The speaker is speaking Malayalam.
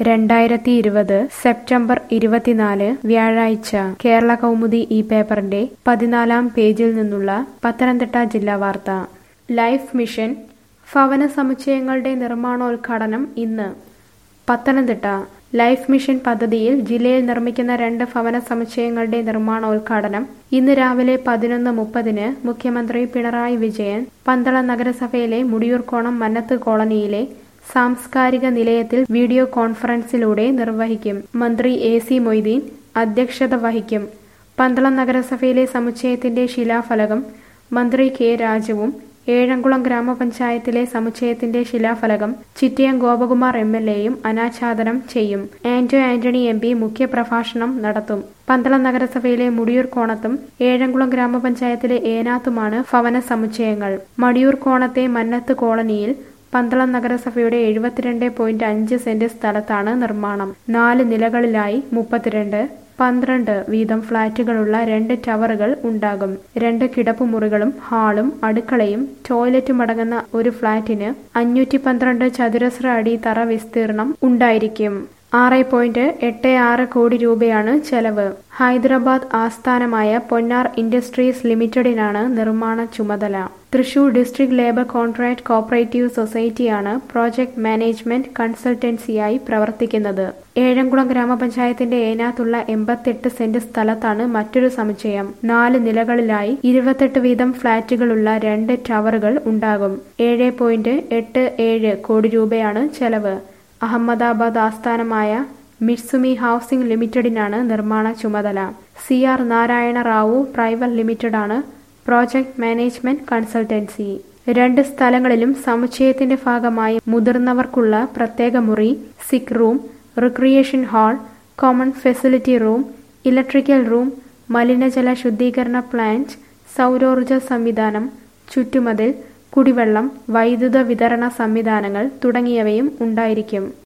രണ്ടായിരത്തി ഇരുപത് സെപ്റ്റംബർ ഇരുപത്തിനാല് വ്യാഴാഴ്ച കേരള കൗമുദി ഈ പേപ്പറിന്റെ പതിനാലാം പേജിൽ നിന്നുള്ള പത്തനംതിട്ട ജില്ലാ വാർത്ത ലൈഫ് മിഷൻ ഭവന സമുച്ചയങ്ങളുടെ നിർമ്മാണോദ്ഘാടനം ഇന്ന് പത്തനംതിട്ട ലൈഫ് മിഷൻ പദ്ധതിയിൽ ജില്ലയിൽ നിർമ്മിക്കുന്ന രണ്ട് ഭവന സമുച്ചയങ്ങളുടെ നിർമ്മാണോദ്ഘാടനം ഇന്ന് രാവിലെ പതിനൊന്ന് മുപ്പതിന് മുഖ്യമന്ത്രി പിണറായി വിജയൻ പന്തളം നഗരസഭയിലെ മുടിയൂർക്കോണം മന്നത്ത് കോളനിയിലെ സാംസ്കാരിക നിലയത്തിൽ വീഡിയോ കോൺഫറൻസിലൂടെ നിർവഹിക്കും മന്ത്രി എ സി മൊയ്തീൻ അധ്യക്ഷത വഹിക്കും പന്തളം നഗരസഭയിലെ സമുച്ചയത്തിന്റെ ശിലാഫലകം മന്ത്രി കെ രാജുവും ഏഴംകുളം ഗ്രാമപഞ്ചായത്തിലെ സമുച്ചയത്തിന്റെ ശിലാഫലകം ചിറ്റയം ഗോപകുമാർ എം എൽ എയും അനാച്ഛാദനം ചെയ്യും ആന്റോ ആന്റണി എം പി മുഖ്യപ്രഭാഷണം നടത്തും പന്തളം നഗരസഭയിലെ മുടിയൂർ കോണത്തും ഏഴംകുളം ഗ്രാമപഞ്ചായത്തിലെ ഏനാത്തുമാണ് ഭവന സമുച്ചയങ്ങൾ മടിയൂർ കോണത്തെ മന്നത്ത് കോളനിയിൽ പന്തളം നഗരസഭയുടെ എഴുപത്തിരണ്ട് പോയിന്റ് അഞ്ച് സെന്റ് സ്ഥലത്താണ് നിർമ്മാണം നാല് നിലകളിലായി മുപ്പത്തിരണ്ട് പന്ത്രണ്ട് വീതം ഫ്ളാറ്റുകളുള്ള രണ്ട് ടവറുകൾ ഉണ്ടാകും രണ്ട് കിടപ്പുമുറികളും ഹാളും അടുക്കളയും ടോയ്ലറ്റും അടങ്ങുന്ന ഒരു ഫ്ളാറ്റിന് അഞ്ഞൂറ്റി പന്ത്രണ്ട് ചതുരശ്ര അടി തറ വിസ്തീർണം ഉണ്ടായിരിക്കും ആറ് പോയിന്റ് എട്ട് ആറ് കോടി രൂപയാണ് ചെലവ് ഹൈദരാബാദ് ആസ്ഥാനമായ പൊന്നാർ ഇൻഡസ്ട്രീസ് ലിമിറ്റഡിനാണ് നിർമ്മാണ ചുമതല Thrissur district labour contract cooperative സൊസൈറ്റിയാണ് പ്രോജക്ട് മാനേജ്മെന്റ് കൺസൾട്ടൻസിയായി പ്രവർത്തിക്കുന്നത് ഏഴംകുളം ഗ്രാമപഞ്ചായത്തിന്റെ ഏനാത്തുള്ള എൺപത്തെട്ട് സെന്റ് സ്ഥലത്താണ് മറ്റൊരു സമുച്ചയം നാല് നിലകളിലായി ഇരുപത്തെട്ട് വീതം ഫ്ളാറ്റുകളുള്ള രണ്ട് ടവറുകൾ ഉണ്ടാകും ഏഴ് പോയിന്റ് എട്ട് ഏഴ് കോടി രൂപയാണ് ചെലവ് അഹമ്മദാബാദ് ആസ്ഥാനമായ മിറ്റ്സുമി ഹൗസിംഗ് ലിമിറ്റഡിനാണ് നിർമ്മാണ ചുമതല C R Narayana Rao private ലിമിറ്റഡാണ് പ്രോജക്ട് മാനേജ്മെന്റ് കൺസൾട്ടൻസി രണ്ട് സ്ഥലങ്ങളിലും സമുച്ചയത്തിന്റെ ഭാഗമായി മുതിർന്നവർക്കുള്ള പ്രത്യേക മുറി sick room recreation hall common facility room electrical room മലിനജല ശുദ്ധീകരണ പ്ലാന്റ് സൗരോർജ സംവിധാനം ചുറ്റുമതിൽ കുടിവെള്ളം വൈദ്യുത വിതരണ സംവിധാനങ്ങൾ തുടങ്ങിയവയും ഉണ്ടായിരിക്കും